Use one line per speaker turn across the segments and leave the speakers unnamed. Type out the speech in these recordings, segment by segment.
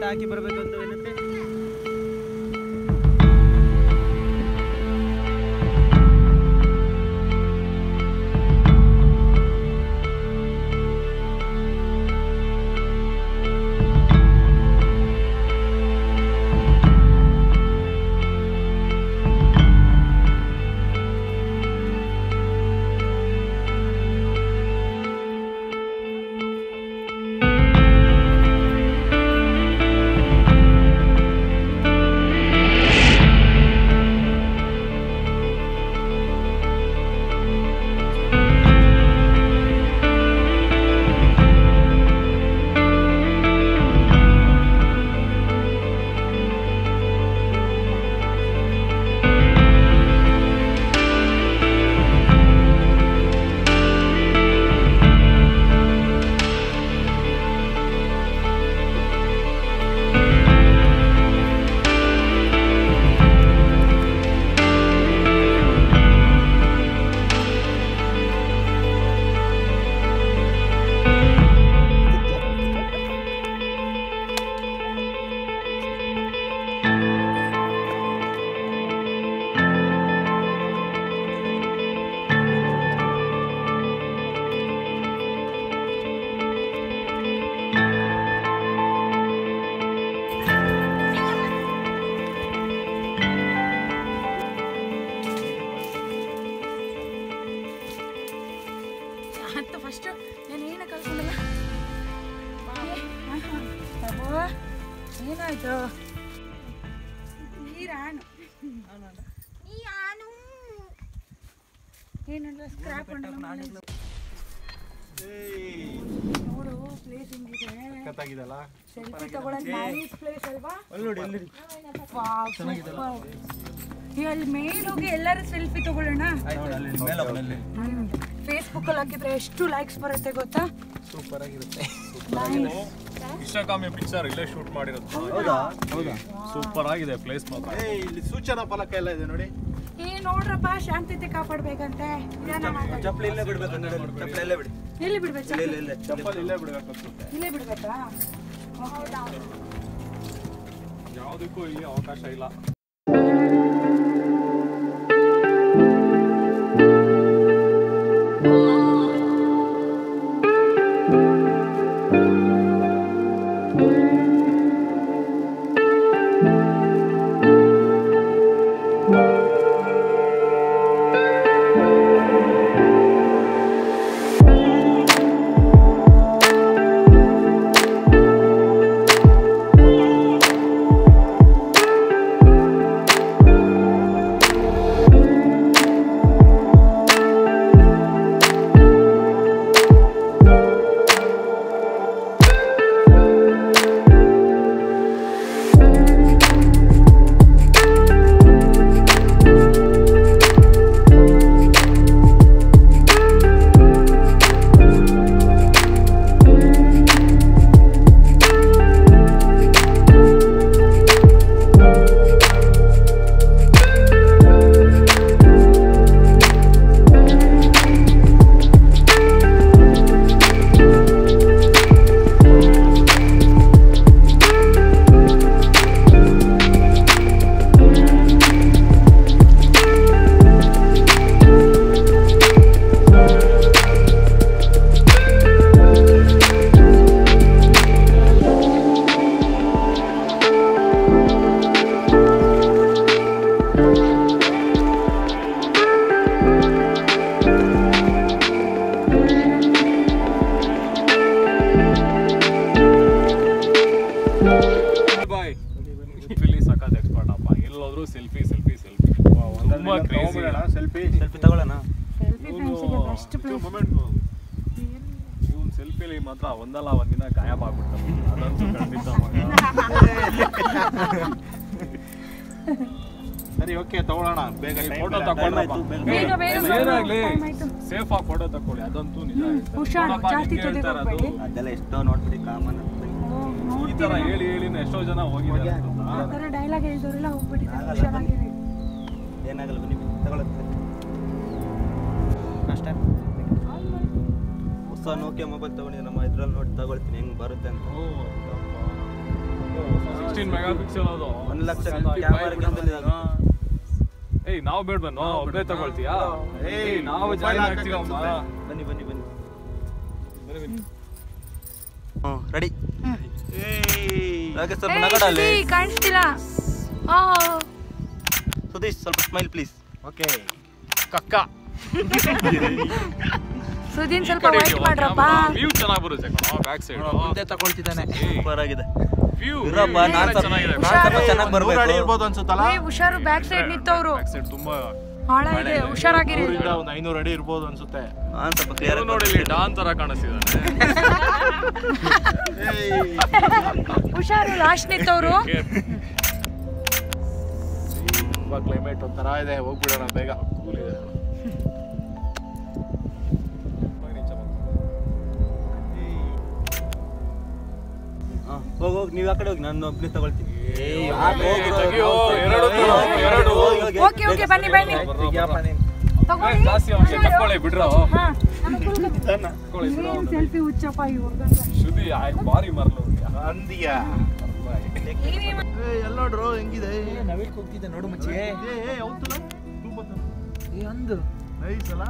Ticket ಹಾಕಿ ಬರಬೇಕು ಅಂತ ವಿನಂತಿ
ಅಂತ ಫಸ್ಟ್ ನಾನು ಏನು ಕಲ್ತ್ಕೊಂಡಲ್ಲ ಪ್ರಭು ಏನಾಯ್ತು ನೀರಾನು ನೀ ಆನು ಏನಲ್ಲ ಸ್ಕ್ರಾಪ್ ನೋಡು ಪ್ಲೇಸ್ ಹೆಂಗಿದೆ
ಕತ್ತಾಗಿದಲ್ಲ
ಸೆಲ್ಫಿ ತಗೊಳಕ್ ನೈಸ್ ಪ್ಲೇಸ್ ಅಲ್ವಾ
ಅಲ್ಲಿ ನೋಡಿ ಎಲ್ಲಿ
ಈ ಅಲ್ಲಿ ಮೇಲ್ ಹೋಗಿ ಎಲ್ಲರೂ ಸೆಲ್ಫಿ ತಗೊಳ್ಳೋಣ
ಅಲ್ಲಿ
ಫೇಸ್ಬುಕ್ ಅಲ್ಲಿ ಹಾಕಿದ್ರೆ ಎಷ್ಟು ಲೈಕ್ಸ್ ಬರುತ್ತೆ ಗೊತ್ತಾ
ಸೂಪರ್ ಆಗಿರುತ್ತೆ
ಇಷ್ಟಕಾಮಿ ಪಿಕ್ಚರ್ ಇಲ್ಲೇ ಶೂಟ್ ಮಾಡಿರೋದು
ಹೌದಾ ಹೌದಾ
ಸೂಪರ್ ಆಗಿದೆ ಪ್ಲೇಸ್ ಮಾತ್ರ
ಏ ಇಲ್ಲಿ ಸೂಚನಾ ಫಲಕ ಎಲ್ಲ ಇದೆ ನೋಡಿ
ಈ ನೋಡ್ರಪ್ಪ ಶಾಂತತೆ ಕಾಪಾಡ್ಬೇಕಂತೆ ನಿಧಾನ ಮಾತಾಡಿ.
ಚಪ್ಪಲಿ ಇಲ್ಲೇ ಬಿಡ್ಬೇಕು ಚಪ್ಪಲಿ ಇಲ್ಲೇ ಬಿಡಿ
ಎಲ್ಲಿ ಬಿಡ್ಬೇಕು ಚಪ್ಪಲಿ?
ಇಲ್ಲೇ ಇಲ್ಲೇ
ಚಪ್ಪಲ್ ಇಲ್ಲೇ ಬಿಡ್ಬೇಕು ಅನ್ಸುತ್ತೆ
ಇಲ್ಲೇ ಬಿಡ್ಬೇಕಾ
ಯಾವುದಕ್ಕೂ ಇಲ್ಲಿ ಅವಕಾಶ ಇಲ್ಲ ಬಾಯ್ ಸೆಲ್ಫಿಲಿ ಸಖತ್ ಎಕ್ಸ್ಪರ್ಟ್ ಅಪ್ಪ ಎಲ್ಲೋದ್ರು ಸೆಲ್ಫಿ ಸೆಲ್ಫಿ ಸೆಲ್ಫಿ ತುಂಬಾ ಕ್ರೇಜಿ
ಸೆಲ್ಫಿ
ಸೆಲ್ಫಿ ತಗೊಳ್ಳೋಣ
ಸೆಲ್ಫಿ ಫ್ರೆಂಡ್ಸಿಗೆ ಬೆಸ್ಟ್ ಪ್ಲೇಸ್
ಇವನ್ ಸೆಲ್ಫಿಲಿ ಮಾತ್ರ ಒಂದಲ್ಲ ಒಂದಿನ ಗಾಯಬ ಆಗ್ಬಿಡ್ತಾನೆ ಅದಂತೂ ಖಂಡಿತ ಮಗ.
ಸರಿ ಓಕೆ ತಗೊಳ್ಳೋಣ ಬೇಗ
ಈ
time
ಫೋಟೋ
ಇಲ್ಲ.
ತಗೊಂಡಪ್ಪ
ಬೇಗ ಬೇಗ
ಏನಾಗ್ಲಿ
time ಆಯ್ತು.
ಸೇಫ್ ಆಗಿ ಫೋಟೋ ತಕೊಳ್ಳಿ ಅದಂತೂ ನಿಜ ಹೇಳ್ತಾರೆ.
ಹುಷಾರು,
ನೋಡಪ್ಪ,
ಜಾಸ್ತಿ
ನಿಮ್ಗೆ
ತುದಿಗೆ
ಹೇಳ್ತಾರೆ ಅದು.
ಹೋಗ್ಬೇಡಿ.
ಅದೆಲ್ಲ ಎಷ್ಟೋ ನೋಡ್ಬಿಡಿ ಕಾಮನ್
ಈ ತರ ಹೇಳಿ ಹೇಳಿ ಎಷ್ಟೋ ಜನ ಹೋಗಿದ್ದಾರೆ
ಆ ಥರ ಡೈಲಾಗ್ ಹೇಳಿದವರೆಲ್ಲ ಹೋಗ್ಬಿಟ್ಟಿದ್ದಾರೆ
ಆಗಲ್ಲ
ಹುಷಾರಾಗಿರಿ
ಏನಾಗಲ್ಲ ಬನ್ನಿ ತಗೊಳುತ್ತೆ ಅಷ್ಟೇ ಹೊಸ ನೋಕಿಯಾ ಮೊಬೈಲ್ ತಗೊಂಡಿದ್ದೆ ನಮ್ಮ ಇದ್ರಲ್ಲಿ ನೋಡಿ ತಗೊಳ್ತೀನಿ ಹೆಂಗ್ ಬರುತ್ತೆ ಅಂತ
ಓ, ಹೌದಪ್ಪ. ಓ, ಸಿಕ್ಸ್ಟೀನ್ ಮೆಗಾ ಪಿಕ್ಸೆಲ್ ಅದು
ಒಂದ್ ಲಕ್ಷ
ಸಖತ್ತಾಗಿ
camera
ಬಾಯ್
ಗಿಂತಲೂ
ಬಿಡೋಣ. ಏಯ್ ನಾವು ಬೇಡ ಬನ್ನು ಒಬ್ಬನೇ ತಗೊಳ್ತೀಯಾ ಏಯ್ ನಾವು
mobile
ಜಾಯಿನ್
ಹಾಕಕ್ಕೆ
ಆಗ್ತೀವಮ್ಮ
ಅನ್ಸುತ್ತೆ.
ಬನ್ನಿ ಬನ್ನಿ ಬನ್ನಿ
ಬನ್ನಿ, ಬನ್ನಿ.
ಹ್ಞೂ ರೆಡಿ
ಏಯ್.
ಹಾಗೆ ಸ್ವಲ್ಪ
ಏಯ್,
ನಗಡ ಅಲ್ಲಿ
ಸುದಿ, ಕಾಣಿಸ್ತಿಲ್ಲ ಆ,
ಸುದೀಶ್ ಸ್ವಲ್ಪ ಸ್ಮೈಲ್ ಪ್ಲೀಸ್
ಓಕೆ
ಕಕ್ಕ
ಸುದೀನ್ ಸ್ವಲ್ಪ ವೈಟ್ ಮಾಡ್ರಪ್ಪ
ವ್ಯೂ ಚೆನ್ನಾಗಿ ಬರುತ್ತೆ ಬ್ಯಾಕ್ ಸೈಡ್
ಮುಂದೆ ತಗೊಳ್ತಿದ್ದಾನೆ
ಸೂಪರ್ ಆಗಿದೆ
ವ್ಯೂ
ಇರಪ್ಪ ನಾನ್ ಸ್ವಲ್ಪ
ಚೆನ್ನಾಗಿದೆ
ನಾನ್ ಸ್ವಲ್ಪ ಚೆನ್ನಾಗಿ
ನೂರು ಅಡಿ
ಬರ್ಬೇಕು
ಇರ್ಬೋದು ಅನ್ಸುತ್ತಲ್ಲ
ಏ ಹುಷಾರು ಬ್ಯಾಕ್ ಸೈಡ್ ನಿಂತವ್ರು
ಬ್ಯಾಕ್ ಸೈಡ್ ತುಂಬಾ
ಹಾಳಾಗಿದೆ ಹುಷಾರಾಗಿರಿ
ನೂರಿಂದ ಒಂದು ಐನೂರು ಅಡಿ ಇರ್ಬೋದು ಅನ್ಸುತ್ತೆ
ನಾನ್ ಸ್ವಲ್ಪ ಕ್ಲಿಯರ್
ಇವ್ನು ನೋಡಿ ಇಲ್ಲಿ ಡಾನ್ ತರ ಕಾಣಿಸ್ತಿದ್ದಾನೆ
ಹುಷಾರು ಲಾಸ್ಟ್ ನಿಂತವ್ರು
ತುಂಬಾ ಕ್ಲೈಮೇಟ್ ಒಂಥರ ಇದೆ ಹೋಗ್ಬಿಡೋಣ ಬೇಗ
ಕೂಲ್ ಇದೆ
ಹೋಗಿ ಹೋಗಿ ನೀವು ಆ ಕಡೆ ಹೋಗಿ ನಾನು ಒಬ್ಬನೇ ತಗೊಳ್ತೀನಿ
ಏಯ್,
ಹೋಗು, ಹೋಗು,
ತೆಗಿಯೋ,
ಹೋಗು,
ಎರಡು
ಹೋಗು,
ತಗೋ, ಎರಡು.
ಹೋಗಿ, ಹೋಗಿ.
ಓಕೆ ಓಕೆ ಬನ್ನಿ ಬನ್ನಿ ತಗೊಳ್ಳಿ.
ಜಾಸ್ತಿ ಅವನಿಗೆ ತಕ್ಕೊಳ್ಳಿ ಬಿಡ್ರೋ
ಹಾ, ನಾನು ಕುಳ್ಕೊಂಡು-
ತಕ್ಕೊಳ್ಳಿ ಬಿಡ್ರೋ
ಏನ್
ಅವ್ನಿಗೆ.
ಸೆಲ್ಫಿ ಹುಚ್ಚಪ್ಪ ಇವ್ರ್ಗಂತ.
ಶ್ರುತಿ ಆಯ್ ಬಾರಿ ಮರ್ಲು
ಅಂದಿಯ
ಏನೇ ಮಾ-
ಎಲ್ಲೋಡ್ರು ಹೆಂಗಿದೆ
ನವಿಲ್ ಹೋಗ್ತಿದ್ದೆ ನೋಡು ಮಚ್ಚಿ
ಏ ಏ ಹೌದಲ್ಲ
ಏ ಅಂದು
ನೈಸ್ ಅಲ್ಲ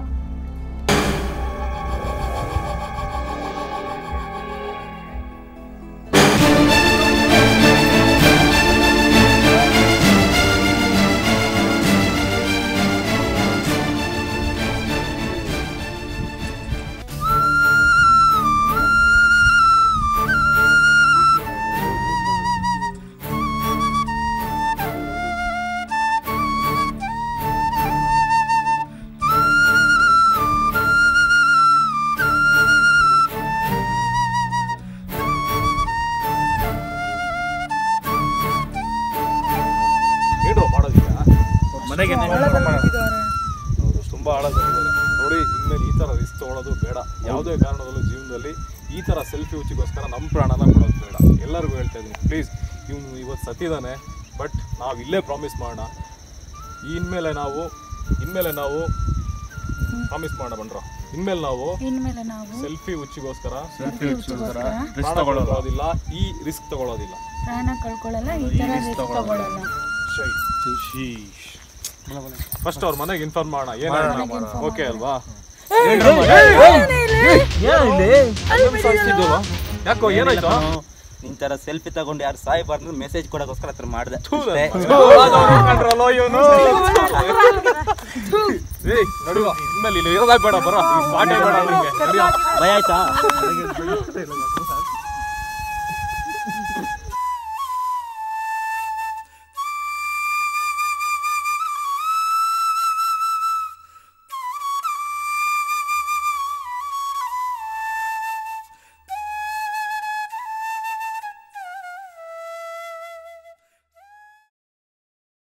ಏನ್ರೋ ಮಾಡೋದಿಲ್ಲ
ಮನೆಗೆ
ಹೌದು ತುಂಬಾ ಆಳಾಗಿದ್ದಾರೆ ನೋಡಿ ಇನ್ಮೇಲೆ ಈ ತರ ರಿಸ್ಕ್ ತಗೊಳ್ಳೋದು ಬೇಡ ಯಾವುದೇ ಕಾರಣದಲ್ಲೂ ಜೀವನದಲ್ಲಿ ಈ ತರ ಸೆಲ್ಫಿ ಹುಚ್ಚಿಗೋಸ್ಕರ ನಮ್ಮ ಪ್ರಾಣನ ಕೊಡೋದು ಬೇಡ ಎಲ್ಲರಿಗೂ ಹೇಳ್ತಾ ಇದ್ದೀನಿ ಪ್ಲೀಸ್ ಇವನು ಇವತ್ತು ಸತ್ತಿದ್ದಾನೆ ಬಟ್ ನಾವು ಇಲ್ಲೇ ಪ್ರಾಮಿಸ್ ಮಾಡೋಣ ಇನ್ಮೇಲೆ ನಾವು ಇನ್ಮೇಲೆ ನಾವು ಪ್ರಾಮಿಸ್ ಮಾಡೋಣ ಬನ್ರ ಇನ್ಮೇಲೆ ನಾವು
ಇನ್ಮೇಲೆ ನಾವು
ಸೆಲ್ಫಿ ಹುಚ್ಚಿಗೋಸ್ಕರ
ಸೆಲ್ಫಿ ಹುಚ್ಚಗೋಸ್ಕರ
ಪ್ರಾಣ ತಗೊಳ್ಳೋದಿಲ್ಲ ಈ ರಿಸ್ಕ್ ತಗೊಳ್ಳೋದಿಲ್ಲ
ಪ್ರಾಣ ಕಳ್ಕೊಳ್ಳಲ್ಲ ಈ ತರ ರಿಸ್ಕ್ ತಗೊಳ್ಳಲ್ಲ
ಫಸ್ಟ್ ಅವ್ರ ಮನೆಗೆ ಇನ್ಫಾರ್ಮ್ ಮಾಡೋಣ ಏನಾಗ ಓಕೆ ಅಲ್ವಾ ಯಾಕೋ ಏನಾಯ್ತು
ನಿನ್ ತರ ಸೆಲ್ಫಿ ತಗೊಂಡು ಯಾರು ಸಾಯ್ಬಾರ್ದು ಮೆಸೇಜ್ ಕೊಡೋಕೋಸ್ಕರ ಹತ್ರ ಮಾಡಿದೆ
ನಡುವ ಇನ್ಮೇಲೆ ಇಲ್ಲಿ ಇರೋದಾಗ ಬೇಡ ಬರ ಪಾಟೇ ಬೇಡ ನಿಮ್ಗೆ ನಡಿಯೋ.
ಭಯ ಆಯ್ತಾ